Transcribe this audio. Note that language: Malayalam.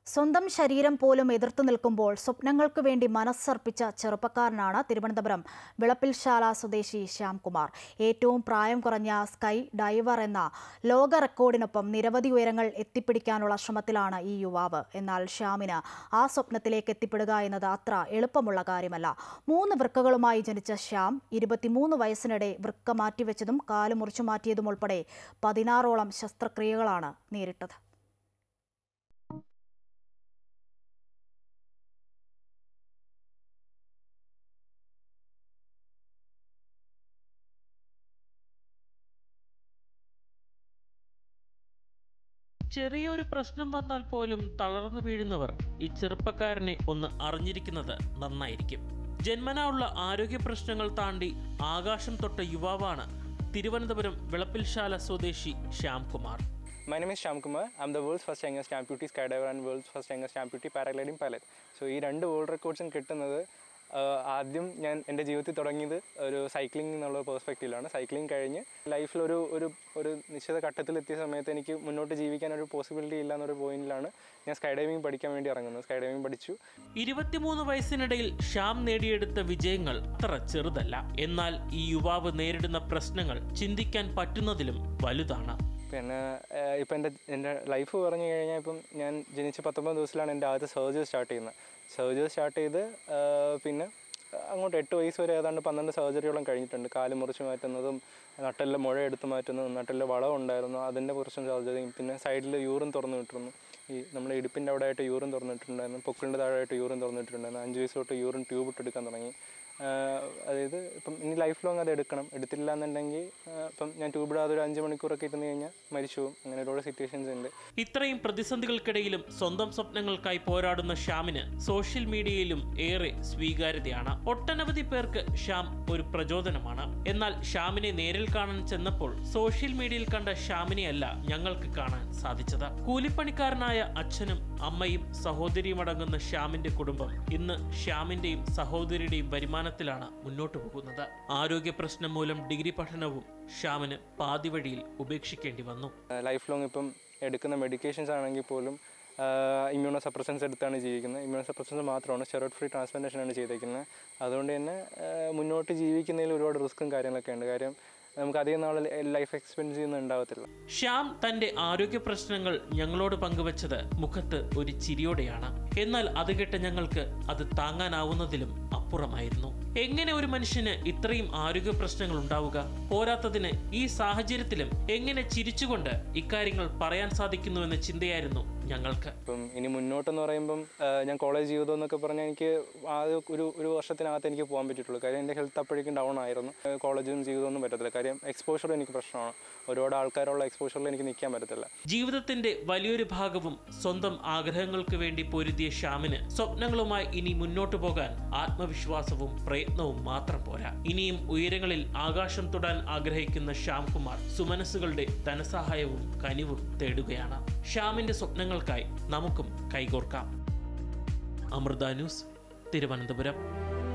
സ്വന്തം ശരീരം പോലും എതിർത്തു നിൽക്കുമ്പോൾ സ്വപ്നങ്ങൾക്ക് വേണ്ടി മനസ്സർപ്പിച്ച ചെറുപ്പക്കാരനാണ് തിരുവനന്തപുരം വിളപ്പിൽശാല സ്വദേശി ശ്യാംകുമാർ ഏറ്റവും പ്രായം കുറഞ്ഞ സ്കൈ ഡൈവർ എന്ന ലോക റെക്കോർഡിനൊപ്പം നിരവധി ഉയരങ്ങൾ എത്തിപ്പിടിക്കാനുള്ള ശ്രമത്തിലാണ് ഈ യുവാവ് എന്നാൽ ശ്യാമിന് ആ സ്വപ്നത്തിലേക്ക് എത്തിപ്പെടുക എന്നത് അത്ര എളുപ്പമുള്ള കാര്യമല്ല മൂന്ന് വൃക്കകളുമായി ജനിച്ച ശ്യാം ഇരുപത്തിമൂന്ന് വയസ്സിനിടെ വൃക്ക മാറ്റിവെച്ചതും കാല് മുറിച്ചു മാറ്റിയതും ഉൾപ്പെടെ പതിനാറോളം ശസ്ത്രക്രിയകളാണ് നേരിട്ടത് ചെറിയൊരു പ്രശ്നം വന്നാൽ പോലും തളർന്നു വീഴുന്നവർ ഈ ചെറുപ്പക്കാരനെ ഒന്ന് അറിഞ്ഞിരിക്കുന്നത് നന്നായിരിക്കും ജന്മനാ ഉള്ള ആരോഗ്യ പ്രശ്നങ്ങൾ താണ്ടി ആകാശം തൊട്ട യുവാവാണ് തിരുവനന്തപുരം വിളപ്പിൽശാല സ്വദേശി Shyamkumar My name is Shyam Kumar. I'm the world's first youngest amputee skydiver and world's first youngest amputee paragliding pilot. So ഈ രണ്ട് വേൾഡ് റെക്കോർഡ്സും കിട്ടുന്നത് ആഹ്, ആദ്യം ഞാൻ എൻ്റെ ജീവിതത്തിൽ തുടങ്ങിയത് ഒരു സൈക്ലിംഗ് എന്നുള്ള പെർസ്പെക്റ്റീവിലാണ് സൈക്ലിംഗ് കഴിഞ്ഞ് ലൈഫിലൊരു ഒരു ഒരു നിശ്ചിത ഘട്ടത്തിലെത്തിയ സമയത്ത് എനിക്ക് മുന്നോട്ട് ജീവിക്കാൻ ഒരു പോസിബിലിറ്റി ഇല്ല എന്നൊരു പോയിന്റിലാണ് ഞാൻ സ്കൈ ഡൈവിംഗ് പഠിക്കാൻ വേണ്ടി ഇറങ്ങുന്നത് സ്കൈ ഡൈവിംഗ് പഠിച്ചു ഇരുപത്തിമൂന്ന് വയസ്സിനിടയിൽ ശ്യാം നേടിയെടുത്ത വിജയങ്ങൾ അത്ര ചെറുതല്ല എന്നാൽ ഈ യുവാവ് നേരിടുന്ന പ്രശ്നങ്ങൾ ചിന്തിക്കാൻ പറ്റുന്നതിലും വലുതാണ് പിന്നെ ഏഹ്, ഇപ്പം എൻ്റെ എൻ്റെ ലൈഫ് പറഞ്ഞു കഴിഞ്ഞാൽ ഇപ്പം ഞാൻ ജനിച്ച പത്തൊമ്പത് ദിവസത്തിലാണ് എൻ്റെ ആദ്യത്തെ സർജറി സ്റ്റാർട്ട് ചെയ്യുന്നത് സർജറി സ്റ്റാർട്ട് ചെയ്ത് ഏഹ്, പിന്നെ അങ്ങോട്ട് എട്ട് വയസ്സ് വരെ ഏതാണ്ട് പന്ത്രണ്ട് സർജറിയോളം കഴിഞ്ഞിട്ടുണ്ട് കാല് മുറിച്ച് മാറ്റുന്നതും നട്ടെല്ലാം മുഴ എടുത്ത് മാറ്റുന്നതും നട്ടെല്ലാം വളവ് ഉണ്ടായിരുന്നു അതിൻ്റെ കുറച്ചും സർജറിയും പിന്നെ സൈഡിൽ യൂറിൻ തുറന്നു വിട്ടിരുന്നു ഈ നമ്മുടെ ഇടുപ്പിൻ്റെ അവിടെ ആയിട്ട് യൂറിൻ തുറന്നിട്ടുണ്ടായിരുന്നു പൊക്കിളിൻ്റെ താഴെയായിട്ട് യൂറിൻ തുറന്നിട്ടുണ്ടായിരുന്നു അഞ്ച് വയസ്സ് തൊട്ട് യൂറിൻ ട്യൂബ് ഇട്ടെടുക്കാൻ തുടങ്ങി ആഹ് അതായത് ഇപ്പം ഇനി ലൈഫ് ലോങ് അത് എടുക്കണം എടുത്തില്ല എന്നുണ്ടെങ്കിൽ ആഹ് ഇപ്പം ഞാൻ ട്യൂബ് ഇടാതെ ഒരു അഞ്ച് മണിക്കൂറൊക്കെ ഇരുന്ന് കഴിഞ്ഞാൽ മരിച്ചു പോകും അങ്ങനെ ഒരുപാട് സിറ്റുവേഷൻസ് ഉണ്ട് ഇത്രയും പ്രതിസന്ധികൾക്കിടയിലും സ്വന്തം സ്വപ്നങ്ങൾക്കായി പോരാടുന്ന ശ്യാമിന് സോഷ്യൽ മീഡിയയിലും ഏറെ സ്വീകാര്യതയാണ് ഒട്ടനവധി പേർക്ക് ശ്യാം ഒരു പ്രചോദനമാണ് എന്നാൽ ശ്യാമിനെ നേരിൽ കാണാൻ ചെന്നപ്പോൾ സോഷ്യൽ മീഡിയയിൽ കണ്ട ശ്യാമിനെയല്ല ഞങ്ങൾക്ക് കാണാൻ സാധിച്ചത് കൂലിപ്പണിക്കാരനായ അച്ഛനും അമ്മയും സഹോദരിയും അടങ്ങുന്ന ശ്യാമിന്റെ കുടുംബം ഇന്ന് ശ്യാമിന്റെയും സഹോദരിയുടെയും വരുമാനത്തിലാണ് മുന്നോട്ടു പോകുന്നത് ആരോഗ്യ പ്രശ്നം മൂലം ഡിഗ്രി പഠനവും ശ്യാമിന് പാതി വഴിയിൽ ഉപേക്ഷിക്കേണ്ടി വന്നു ലൈഫ് ലോങ് ഇപ്പം എടുക്കുന്ന മെഡിക്കേഷൻസ് ആണെങ്കിൽ പോലും ഇമ്മ്യൂണോ സപ്രസൻസ് എടുത്താണ് ജീവിക്കുന്നത് ഇമ്മ്യൂണോ സപ്രസൻസ് മാത്രമാണ് സ്റ്റെറോയിഡ് ഫ്രീ ട്രാൻസ്പ്ലാന്റേഷനാണ് ചെയ്തേക്കുന്നത് അതുകൊണ്ട് തന്നെ ആഹ് മുന്നോട്ട് ജീവിക്കുന്നതിൽ ഒരുപാട് റിസ്ക്കും കാര്യങ്ങളൊക്കെ ഉണ്ട് കാര്യം നമുക്ക് അധികം നാൾ ലൈഫ് എക്സ്പെൻസ് ഒന്നും ഉണ്ടാവത്തില്ല ശ്യാം തന്റെ ആരോഗ്യ പ്രശ്നങ്ങൾ ഞങ്ങളോട് പങ്കുവച്ചത് മുഖത്ത് ഒരു ചിരിയോടെയാണ് എന്നാൽ അത് കേട്ട ഞങ്ങൾക്ക് അത് താങ്ങാനാവുന്നതിലും അപ്പുറമായിരുന്നു എങ്ങനെ ഒരു മനുഷ്യന് ഇത്രയും ആരോഗ്യ പ്രശ്നങ്ങൾ ഉണ്ടാവുക പോരാത്തതിന് ഈ സാഹചര്യത്തിലും എങ്ങനെ ചിരിച്ചുകൊണ്ട് ഇക്കാര്യങ്ങൾ പറയാൻ സാധിക്കുന്നുവെന്ന ചിന്തയായിരുന്നു ഞങ്ങൾക്ക് ഇപ്പം ഇനി മുന്നോട്ടെന്ന് പറയുമ്പം ആഹ് ഞാൻ കോളേജ് ജീവിതം എന്നൊക്കെ പറഞ്ഞാൽ എനിക്ക് ആദ്യം ഒരു ഒരു വർഷത്തിനകത്ത് എനിക്ക് പോകാൻ പറ്റിയിട്ടുള്ളൂ കാര്യം എൻ്റെ ഹെൽത്ത് അപ്പോഴേക്കും ഡൗൺ ആയിരുന്നു ആഹ് കോളേജും ജീവിതമൊന്നും പറ്റത്തില്ല കാര്യം എക്സ്പോഷർ എനിക്ക് പ്രശ്നമാണ് ഒരുപാട് ആൾക്കാരുള്ള എക്സ്പോഷറിൽ എനിക്ക് നിൽക്കാൻ പറ്റത്തില്ല ജീവിതത്തിന്റെ വലിയൊരു ഭാഗവും സ്വന്തം ആഗ്രഹങ്ങൾക്ക് വേണ്ടി പൊരുതിയ ശ്യാമിന് സ്വപ്നങ്ങളുമായി ഇനി മുന്നോട്ടു പോകാൻ ആത്മവിശ്വാസവും പ്രയത്നവും മാത്രം പോരാ ഇനിയും ഉയരങ്ങളിൽ ആകാശം തൊടാൻ ആഗ്രഹിക്കുന്ന ശ്യാംകുമാർ സുമനസ്സുകളുടെ ധനസഹായവും കനിവും തേടുകയാണ് ശ്യാമിന്റെ സ്വപ്നങ്ങൾക്കായി നമുക്കും കൈകോർക്കാം അമൃത ന്യൂസ് തിരുവനന്തപുരം